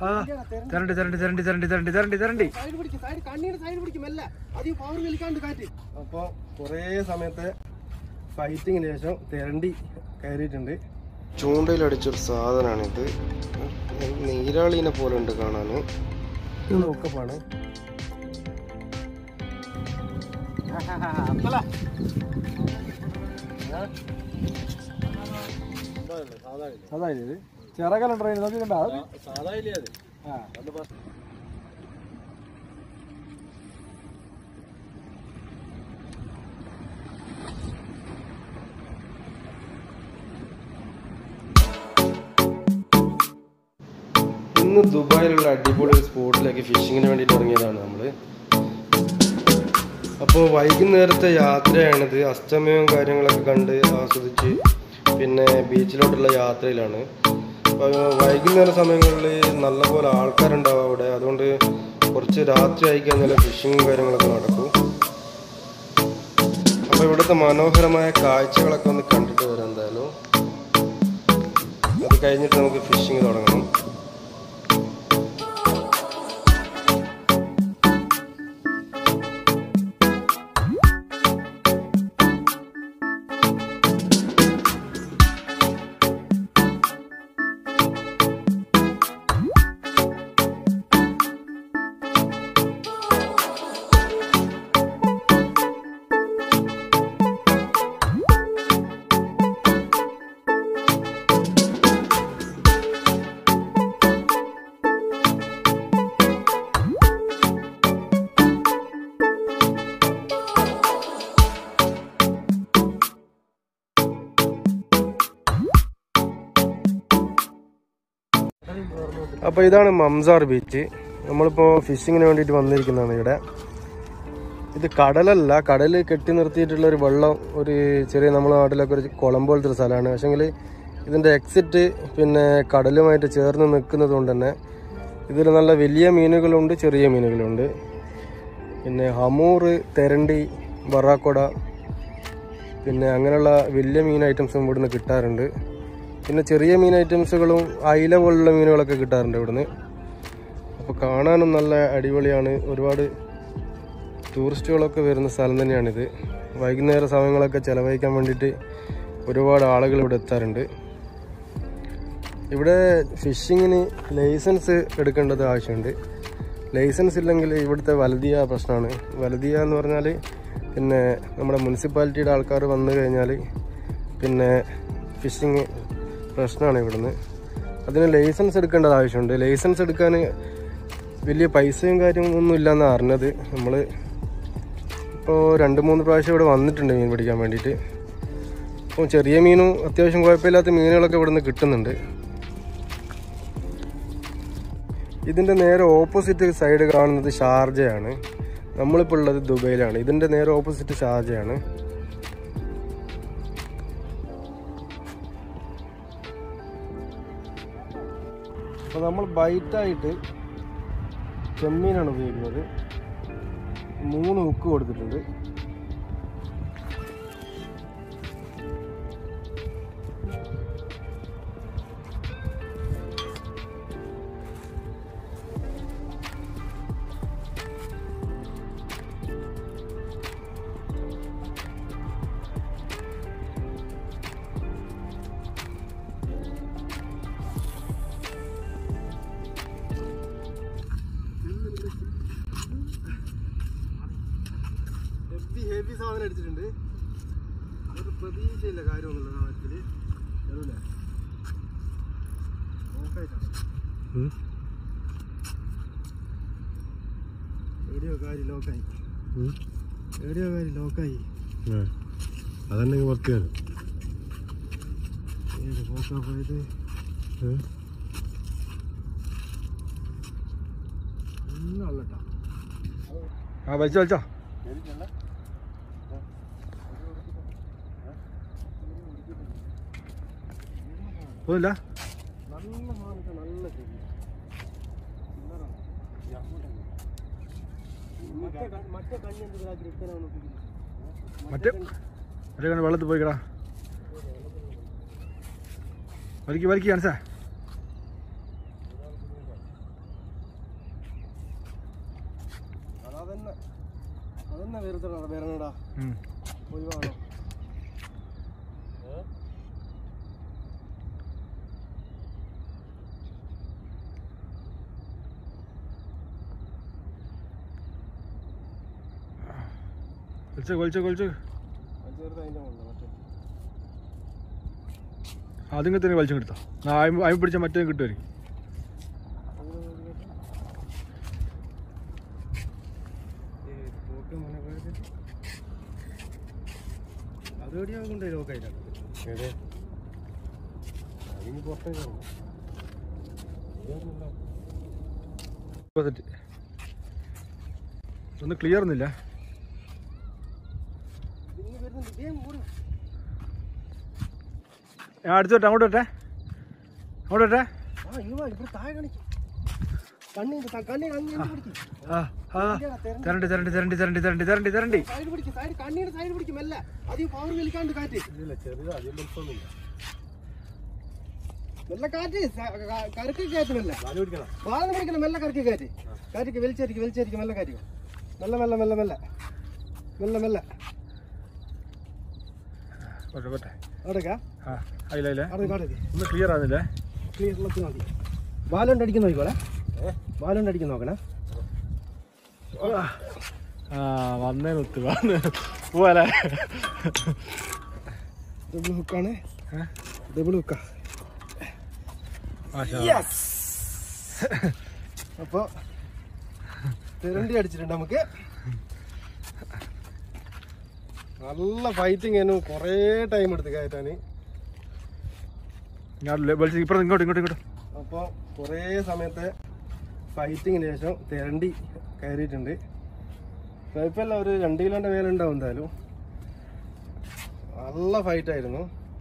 ആ തരണ്ടി തരണ്ടി തരണ്ടി തരണ്ടി തരണ്ടി തരണ്ടി തരണ്ടി സൈഡ് പിടിക്കും സൈഡ് കണ്ണീര് സൈഡ് പിടിക്കും മെല്ലെ അധികം പവർ വലിക്കാണ്ട് കാറ്റ് അപ്പൊ കുറേ സമയത്തെ ഫൈറ്റിങ്ങിന് ശേഷം തെരണ്ടി കയറിയിട്ടുണ്ട് ചൂണ്ടയിലടിച്ചൊരു സാധനമാണിത് നീരാളീനെ പോലെ ഉണ്ട് കാണാൻ ഇത് നോക്കപ്പാണ് അതായത് ഇത് ചിറകല ട്രെയിൻ നോക്കിക്കണ്ട ഇന്ന് ദുബായിലുള്ള അടിപൊളി ഒരു സ്പോട്ടിലേക്ക് ഫിഷിങ്ങിന് വേണ്ടിയിട്ട് ഇറങ്ങിയതാണ് നമ്മൾ അപ്പോൾ വൈകുന്നേരത്തെ യാത്രയാണിത് അസ്തമയവും കാര്യങ്ങളൊക്കെ കണ്ട് ആസ്വദിച്ച് പിന്നെ ബീച്ചിലോട്ടുള്ള യാത്രയിലാണ് അപ്പോൾ വൈകുന്നേര സമയങ്ങളിൽ നല്ലപോലെ ആൾക്കാരുണ്ടാവും അവിടെ അതുകൊണ്ട് കുറച്ച് രാത്രി ആയി കഴിഞ്ഞാൽ ഫിഷിങ്ങും കാര്യങ്ങളൊക്കെ നടക്കും അപ്പോൾ ഇവിടുത്തെ മനോഹരമായ കാഴ്ചകളൊക്കെ ഒന്ന് കണ്ടിട്ട് വരാം എന്തായാലും അത് കഴിഞ്ഞിട്ട് നമുക്ക് ഫിഷിങ് തുടങ്ങണം അപ്പോൾ ഇതാണ് മംസാർ ബീച്ച് നമ്മളിപ്പോൾ ഫിഷിങ്ങിന് വേണ്ടിയിട്ട് വന്നിരിക്കുന്നതാണ് ഇവിടെ ഇത് കടലല്ല കടൽ കെട്ടി നിർത്തിയിട്ടുള്ള ഒരു വെള്ളം ഒരു ചെറിയ നമ്മുടെ നാട്ടിലൊക്കെ ഒരു കുളം പോലത്തെ ഒരു സ്ഥലമാണ് പക്ഷെങ്കിൽ ഇതിൻ്റെ എക്സിറ്റ് പിന്നെ കടലുമായിട്ട് ചേർന്ന് നിൽക്കുന്നത് കൊണ്ട് തന്നെ ഇതിൽ നല്ല വലിയ മീനുകളുണ്ട് ചെറിയ മീനുകളുണ്ട് പിന്നെ ഹമൂർ തെരണ്ടി ബറാക്കോട പിന്നെ അങ്ങനെയുള്ള വലിയ മീൻ ഐറ്റംസും ഇവിടുന്ന് കിട്ടാറുണ്ട് പിന്നെ ചെറിയ മീൻ ഐറ്റംസുകളും അയില പോലുള്ള മീനുകളൊക്കെ കിട്ടാറുണ്ട് ഇവിടുന്ന് അപ്പോൾ കാണാനും നല്ല അടിപൊളിയാണ് ഒരുപാട് ടൂറിസ്റ്റുകളൊക്കെ വരുന്ന സ്ഥലം തന്നെയാണിത് വൈകുന്നേര സമയങ്ങളൊക്കെ ചിലവഴിക്കാൻ വേണ്ടിയിട്ട് ഒരുപാട് ആളുകൾ ഇവിടെ എത്താറുണ്ട് ഇവിടെ ഫിഷിങ്ങിന് ലൈസൻസ് എടുക്കേണ്ടത് ആവശ്യമുണ്ട് ലൈസൻസ് ഇല്ലെങ്കിൽ ഇവിടുത്തെ വലതിയ പ്രശ്നമാണ് വലതിയ എന്ന് പറഞ്ഞാൽ പിന്നെ നമ്മുടെ മുനിസിപ്പാലിറ്റിയുടെ ആൾക്കാർ വന്നു കഴിഞ്ഞാൽ പിന്നെ ഫിഷിങ് പ്രശ്നമാണ് ഇവിടുന്ന് അതിന് ലൈസൻസ് എടുക്കേണ്ടത് ആവശ്യമുണ്ട് ലൈസൻസ് എടുക്കാൻ വലിയ പൈസയും കാര്യമൊന്നും ഇല്ലയെന്നാണ് അറിഞ്ഞത് നമ്മൾ ഇപ്പോൾ രണ്ട് മൂന്ന് പ്രാവശ്യം ഇവിടെ വന്നിട്ടുണ്ട് മീൻ പിടിക്കാൻ വേണ്ടിയിട്ട് അപ്പോൾ ചെറിയ മീനും അത്യാവശ്യം കുഴപ്പമില്ലാത്ത മീനുകളൊക്കെ ഇവിടുന്ന് കിട്ടുന്നുണ്ട് ഇതിൻ്റെ നേരെ ഓപ്പോസിറ്റ് സൈഡ് കാണുന്നത് ഷാർജയാണ് നമ്മളിപ്പോൾ ഉള്ളത് ദുബൈയിലാണ് ഇതിൻ്റെ നേരെ ഓപ്പോസിറ്റ് ഷാർജയാണ് അപ്പോൾ നമ്മൾ ബൈറ്റായിട്ട് ചെമ്മീനാണ് ഉപയോഗിക്കുന്നത് മൂന്ന് ഹുക്ക് കൊടുത്തിട്ടുണ്ട് ഹെവി ഹെവി സാധനം അടിച്ചിട്ടുണ്ട് ഒരു പ്രതീക്ഷയില്ല കാര്യമൊന്നുമില്ല കാര്യത്തിൽ വരൂലേ നോക്കായിട്ടാണ് ഏടിയോ കാര്യം ലോക്കായി ഏടിയോ കാര്യം ലോക്കായി അതന്നെ വർക്ക് ചെയ്യാൻ ഏത് പോക്കാ പോയത് ഒന്നും അല്ലട്ടാ ആ വലിച്ചോ വലിച്ചോ ഒന്നുമില്ല നല്ല മാനൊക്കെ നല്ല ശരി മറ്റേ കണ്ണി എന്തൊരു ഇത്തനാണ് മറ്റേ മറ്റേ കണ്ട് വെള്ളത്തിൽ പോയിക്കടാ വലിക്ക് വലിക്ക് കാണിച്ചാ അതെന്നാ വെറുതെ വരണടാ ഉം. ഒഴിവാണോ വലിച്ചോ വലിച്ചോ വലിച്ചോ ചെറുത് അതിന്റെ മുകളിൽ മറ്റേ അതിങ്ങനെ തന്നെ വലിച്ചും കിട്ടോ അയിമ പിടിച്ച മറ്റേ കിട്ടുമായിരിക്കും അതോടെയാ കൊണ്ടുപോയി ലോക്കായില്ല അതിന് പുറത്തേക്ക് മുപ്പത്തെട്ട് ഒന്ന് ക്ലിയർ ഒന്നുമില്ല ഇന്ന് വരുന്നുണ്ട് വേഗം ഓടി ഞാൻ അടുത്തോട്ടെ അങ്ങോട്ട് വരട്ടെ അങ്ങോട്ട് വരട്ടെ ആ ഇങ്ങ് വാ ഇവിടെ താഴെ കാണിക്കും കണ്ണിന്റെ കണ്ണി അങ്ങ് പിടിക്കും ആ ആ തരണ്ടി തരണ്ടി തരണ്ടി തരണ്ടി തരണ്ടി തരണ്ടി തരണ്ടി സൈഡ് പിടിക്കും സൈഡ് കണ്ണിയുടെ സൈഡ് പിടിക്കും അല്ല അധികം പവർ വലിക്കാണ്ട് കാറ്റ് ഇല്ല ചെറുത് അധികം വലിപ്പമൊന്നുമില്ല നല്ല കാറ്റ് സ- ക- കരക്ക് കയറ്റുമല്ല വാളന് പിടിക്കണം മെല്ലെ കരക്ക് കയറ്റ് കാറ്റിക്ക് വലിച്ചരിക്കും വലിച്ചരിക്കും മെല്ലെ കാറ്റിക്കും മെല്ലെ മെല്ലെ മെല്ലെ മെല്ലെ മെല്ലെ മെല്ലെ പോട്ടെ പോട്ടെ അവിടേക്കാ ആ അതില അതില അവിടെ കാട്ടേക്ക് ഒന്ന് ക്ലിയർ ആകുന്നില്ലേ ക്ലിയർ മതി ബാലുണ്ട് അടിക്കുന്ന നോക്കിക്കോളെ ബാലുണ്ട് അടിക്കുന്ന നോക്കണേ ആ വന്നേനൊത്ത് വന്ന് പോവാലേ ഡബിൾ ഹുക്കാണ് ഏ? ഡബിൾ ഹുക്കാ മാഷാ അപ്പൊ തിരണ്ടി അടിച്ചിട്ടുണ്ട് നമുക്ക് നല്ല ഫൈറ്റിങ് ആയിരുന്നു കുറേ ടൈം എടുത്ത് കയറ്റാന് ഞാൻ വലിച്ച് ഇപ്പുറം ഇങ്ങോട്ട് ഇങ്ങോട്ട് ഇങ്ങോട്ട് അപ്പോൾ കുറേ സമയത്തെ ഫൈറ്റിങ്ങിന് ശേഷം തിരണ്ടി കയറിയിട്ടുണ്ട് കുഴപ്പമില്ല ഒരു രണ്ട് കിലോൻ്റെ മേലെ ഉണ്ടാവും എന്തായാലും നല്ല ഫൈറ്റായിരുന്നു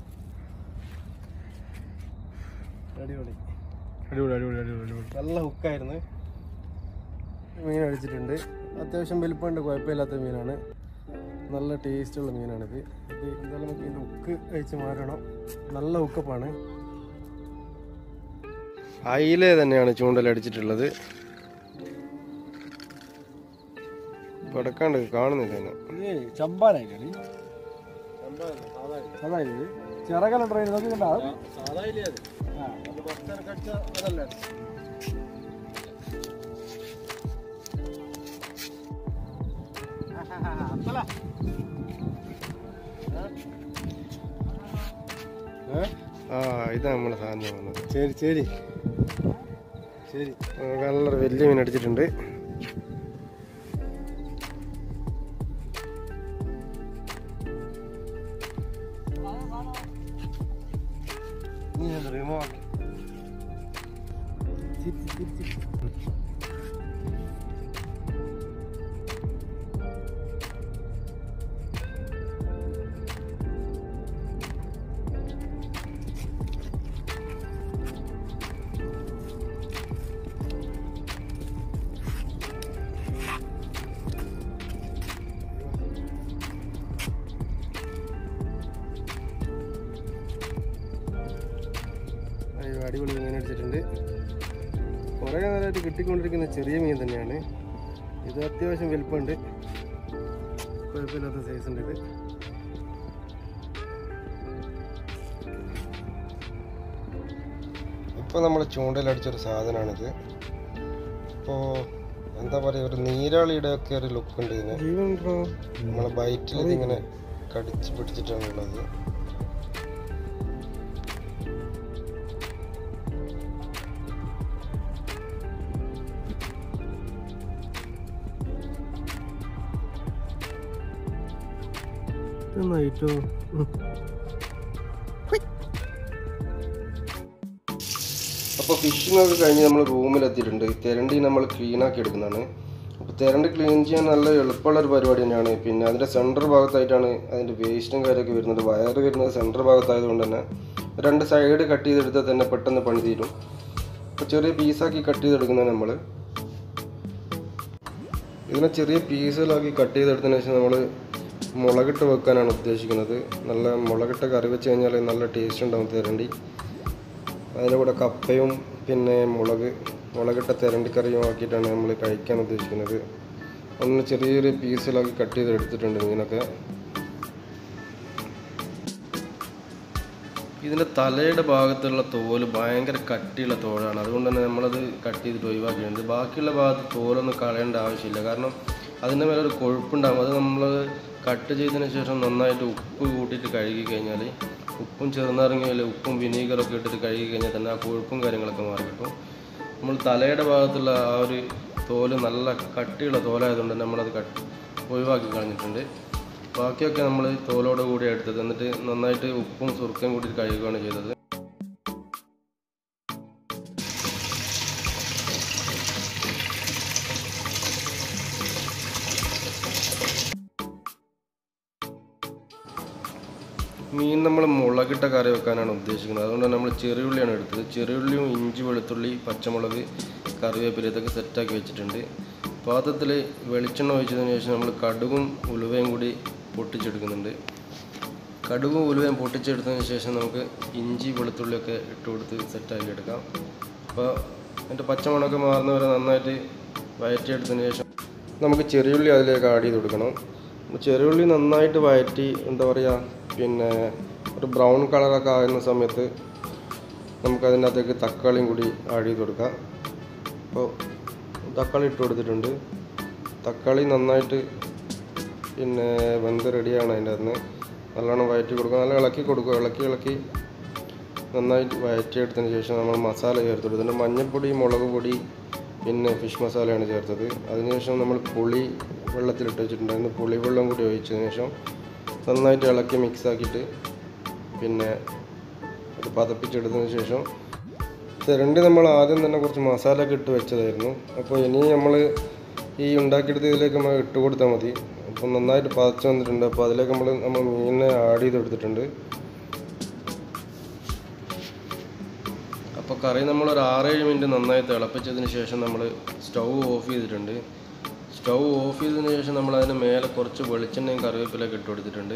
അടിപൊളി അടിപൊളി അടിപൊളി അടിപൊളി അടിപൊളി നല്ല ഹുക്കായിരുന്നു മീൻ അടിച്ചിട്ടുണ്ട് അത്യാവശ്യം വലിപ്പമുണ്ട് കുഴപ്പമില്ലാത്ത മീനാണ് നല്ല ടേസ്റ്റുള്ള മീനാണിത് ഇത് എന്തായാലും നമുക്ക് ഇതിൻ്റെ ഉക്ക് കഴിച്ച് മാറണം നല്ല ഉക്കപ്പാണ് അയില തന്നെയാണ് ചൂണ്ടലടിച്ചിട്ടുള്ളത് കിടക്കാണ്ട് കാണുന്നില്ല എന്നെ ചമ്പാനായി അതായത് ചിറകല ട്രെയിൻ നോക്കി കണ്ടാ ആ ഇതാ നമ്മുടെ സാധനം വന്നത് ശരി ശരി ശരി നല്ല വലിയ മീൻ അടിച്ചിട്ടുണ്ട് നീ എന്താ റിമോട്ട് അയ്യോ അടിപൊളി മീൻ അടിച്ചിട്ടുണ്ട് കുറേ നേരമായിട്ട് കിട്ടിക്കൊണ്ടിരിക്കുന്ന ചെറിയ മീൻ തന്നെയാണ് ഇത് അത്യാവശ്യം വലുപ്പമുണ്ട് കുഴപ്പമില്ലാത്ത സൈസ് ഉണ്ട് ഇത് ഇപ്പോൾ നമ്മൾ ചൂണ്ടയിലടിച്ചൊരു സാധനമാണിത് ഇപ്പോൾ എന്താ പറയുക ഒരു നീരാളിയുടെ ഒക്കെ ഒരു ലുക്ക് ഉണ്ട് ഇതിന് നമ്മളെ ബൈറ്റിൽ ഇതിങ്ങനെ കടിച്ച് പിടിച്ചിട്ടാണുള്ളത് നന്നായിട്ടോ അപ്പോൾ ഫിഷിംഗ് ഒക്കെ കഴിഞ്ഞ് നമ്മൾ റൂമിലെത്തിയിട്ടുണ്ട് തെരണ്ടി നമ്മൾ ക്ലീൻ ആക്കി എടുക്കുന്നതാണ് അപ്പോൾ തെരണ്ടി ക്ലീൻ ചെയ്യാൻ നല്ല എളുപ്പമുള്ള ഒരു പരിപാടി തന്നെയാണ് പിന്നെ അതിൻ്റെ സെൻറ്റർ ഭാഗത്തായിട്ടാണ് അതിൻ്റെ വേസ്റ്റും കാര്യമൊക്കെ വരുന്നത് വയറ് വരുന്നത് സെൻറ്റർ ഭാഗത്തായതുകൊണ്ട് തന്നെ രണ്ട് സൈഡ് കട്ട് ചെയ്തെടുത്താൽ തന്നെ പെട്ടെന്ന് പണി തീരും അപ്പോൾ ചെറിയ പീസാക്കി കട്ട് ചെയ്തെടുക്കുന്നത് നമ്മൾ ഇതിനെ ചെറിയ പീസുകളാക്കി കട്ട് ചെയ്തെടുത്തതിന് ശേഷം നമ്മൾ മുളകിട്ട് വെക്കാനാണ് ഉദ്ദേശിക്കുന്നത് നല്ല മുളകിട്ട് കറി വെച്ച് കഴിഞ്ഞാൽ നല്ല ടേസ്റ്റ് ഉണ്ടാവും തിരണ്ടി അതിൻ്റെ കൂടെ കപ്പയും പിന്നെ മുളക് മുളകിട്ട തിരണ്ടിക്കറിയും ആക്കിയിട്ടാണ് നമ്മൾ കഴിക്കാൻ ഉദ്ദേശിക്കുന്നത് ഒന്ന് ചെറിയ ചെറിയ പീസുകളാക്കി കട്ട് ചെയ്ത് എടുത്തിട്ടുണ്ട് മീനൊക്കെ ഇതിൻ്റെ തലയുടെ ഭാഗത്തുള്ള തോല് ഭയങ്കര കട്ടിയുള്ള തോലാണ് അതുകൊണ്ട് തന്നെ നമ്മളത് കട്ട് ചെയ്തിട്ട് ഒഴിവാക്കിയിട്ടുണ്ട് ബാക്കിയുള്ള ഭാഗത്ത് തോലൊന്നും കളയേണ്ട ആവശ്യമില്ല കാരണം അതിൻ്റെ മേലെ ഒരു കൊഴുപ്പുണ്ടാകും അത് നമ്മൾ കട്ട് ചെയ്തതിന് ശേഷം നന്നായിട്ട് ഉപ്പ് കൂട്ടിയിട്ട് കഴുകി കഴിഞ്ഞാൽ ഉപ്പും ചെറുനാരങ്ങയിൽ ഉപ്പും വിനീഗറൊക്കെ ഇട്ടിട്ട് കഴുകി കഴിഞ്ഞാൽ തന്നെ ആ കൊഴുപ്പും കാര്യങ്ങളൊക്കെ മാറി കിട്ടും നമ്മൾ തലയുടെ ഭാഗത്തുള്ള ആ ഒരു തോല് നല്ല കട്ടിയുള്ള തോലായതുകൊണ്ട് തന്നെ നമ്മളത് കട്ട് ഒഴിവാക്കി കളഞ്ഞിട്ടുണ്ട് ബാക്കിയൊക്കെ നമ്മൾ തോലോട് കൂടി എടുത്തത് എന്നിട്ട് നന്നായിട്ട് ഉപ്പും സുർക്കയും കൂടി കഴുകുകയാണ് ചെയ്തത് മീൻ നമ്മൾ മുളകിട്ട കറി വെക്കാനാണ് ഉദ്ദേശിക്കുന്നത് അതുകൊണ്ട് നമ്മൾ ചെറിയുള്ളിയാണ് എടുത്തത് ചെറിയുള്ളിയും ഇഞ്ചി വെളുത്തുള്ളി പച്ചമുളക് കറിവേപ്പില ഇതൊക്കെ സെറ്റാക്കി വെച്ചിട്ടുണ്ട് പാത്രത്തിൽ വെളിച്ചെണ്ണ ഒഴിച്ചതിന് ശേഷം നമ്മൾ കടുകും ഉലുവയും കൂടി പൊട്ടിച്ചെടുക്കുന്നുണ്ട് കടുകും ഉലുവയും പൊട്ടിച്ചെടുത്തതിന് ശേഷം നമുക്ക് ഇഞ്ചി വെളുത്തുള്ളിയൊക്കെ ഇട്ട് കൊടുത്ത് സെറ്റാക്കി എടുക്കാം അപ്പോൾ അതിൻ്റെ പച്ചമണമൊക്കെ മാറുന്നവരെ നന്നായിട്ട് വയറ്റിയെടുത്തതിന് ശേഷം നമുക്ക് ചെറിയുള്ളി അതിലേക്ക് ആഡ് ചെയ്ത് കൊടുക്കണം അപ്പോൾ ചെറിയുള്ളി നന്നായിട്ട് വയറ്റി എന്താ പറയുക പിന്നെ ഒരു ബ്രൗൺ കളറൊക്കെ ആകുന്ന സമയത്ത് നമുക്കതിൻ്റെ അകത്തേക്ക് തക്കാളിയും കൂടി ആഡ് ചെയ്ത് കൊടുക്കാം അപ്പോൾ തക്കാളി ഇട്ട് കൊടുത്തിട്ടുണ്ട് തക്കാളി നന്നായിട്ട് പിന്നെ വെന്ത് റെഡിയാണ് അതിൻ്റെ അകത്ത് നല്ലോണം വയറ്റി കൊടുക്കുക നല്ല ഇളക്കി കൊടുക്കുക ഇളക്കി ഇളക്കി നന്നായിട്ട് വയറ്റിയെടുത്തതിന് ശേഷം നമ്മൾ മസാല ചേർത്ത് കൊടുത്തിട്ടുണ്ട് മഞ്ഞൾപ്പൊടി മുളക് പൊടി പിന്നെ ഫിഷ് മസാലയാണ് ചേർത്തത് അതിനുശേഷം നമ്മൾ പുളി വെള്ളത്തിലിട്ട് വെച്ചിട്ടുണ്ടായിരുന്നു പുളി വെള്ളം കൂടി ഒഴിച്ചതിന് ശേഷം നന്നായിട്ട് ഇളക്കി മിക്സ് ആക്കിയിട്ട് പിന്നെ അത് പതപ്പിച്ചെടുത്തതിന് ശേഷം തിരണ്ടി നമ്മൾ ആദ്യം തന്നെ കുറച്ച് മസാല ഒക്കെ ഇട്ട് വെച്ചതായിരുന്നു അപ്പോൾ ഇനി നമ്മൾ ഈ ഉണ്ടാക്കിയെടുത്ത് ഇതിലേക്ക് നമ്മൾ ഇട്ട് കൊടുത്താൽ മതി അപ്പം നന്നായിട്ട് പതച്ച് വന്നിട്ടുണ്ട് അപ്പോൾ അതിലേക്ക് നമ്മൾ നമ്മൾ മീനിനെ ആഡ് ചെയ്ത് കൊടുത്തിട്ടുണ്ട് അപ്പോൾ കറി നമ്മൾ ഒരു ആറേഴ് മിനിറ്റ് നന്നായി തിളപ്പിച്ചതിന് ശേഷം നമ്മൾ സ്റ്റൗ ഓഫ് ചെയ്തിട്ടുണ്ട് സ്റ്റൗ ഓഫ് ചെയ്തതിന് ശേഷം നമ്മൾ അതിന് മേലെ കുറച്ച് വെളിച്ചെണ്ണയും കറിവേപ്പിലൊക്കെ ഇട്ട് കൊടുത്തിട്ടുണ്ട്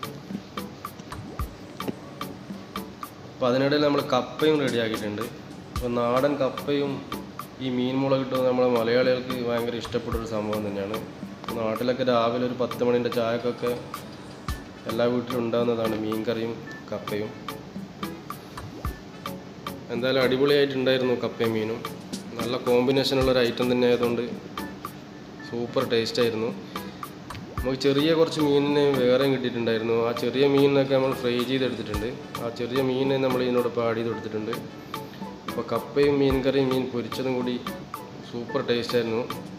അപ്പോൾ അതിനിടയിൽ നമ്മൾ കപ്പയും റെഡിയാക്കിയിട്ടുണ്ട് അപ്പോൾ നാടൻ കപ്പയും ഈ മീൻ മുളക് ഇട്ടത് നമ്മളെ മലയാളികൾക്ക് ഭയങ്കര ഇഷ്ടപ്പെട്ട ഒരു സംഭവം തന്നെയാണ് നാട്ടിലൊക്കെ രാവിലെ ഒരു പത്ത് മണിൻ്റെ ചായക്കൊക്കെ എല്ലാ വീട്ടിലും ഉണ്ടാകുന്നതാണ് മീൻ കറിയും കപ്പയും എന്തായാലും അടിപൊളിയായിട്ടുണ്ടായിരുന്നു കപ്പയും മീനും നല്ല കോമ്പിനേഷനുള്ള ഒരു ഐറ്റം തന്നെ ആയതുകൊണ്ട് സൂപ്പർ ടേസ്റ്റ് ആയിരുന്നു നമുക്ക് ചെറിയ കുറച്ച് മീനിനെ വേറെയും കിട്ടിയിട്ടുണ്ടായിരുന്നു ആ ചെറിയ മീനിനൊക്കെ നമ്മൾ ഫ്രൈ ചെയ്തെടുത്തിട്ടുണ്ട് ആ ചെറിയ മീനിനെ നമ്മൾ ഇതിനോടൊപ്പം ആഡ് ചെയ്ത് കൊടുത്തിട്ടുണ്ട് അപ്പോൾ കപ്പയും മീൻ കറിയും മീൻ പൊരിച്ചതും കൂടി സൂപ്പർ ടേസ്റ്റ് ആയിരുന്നു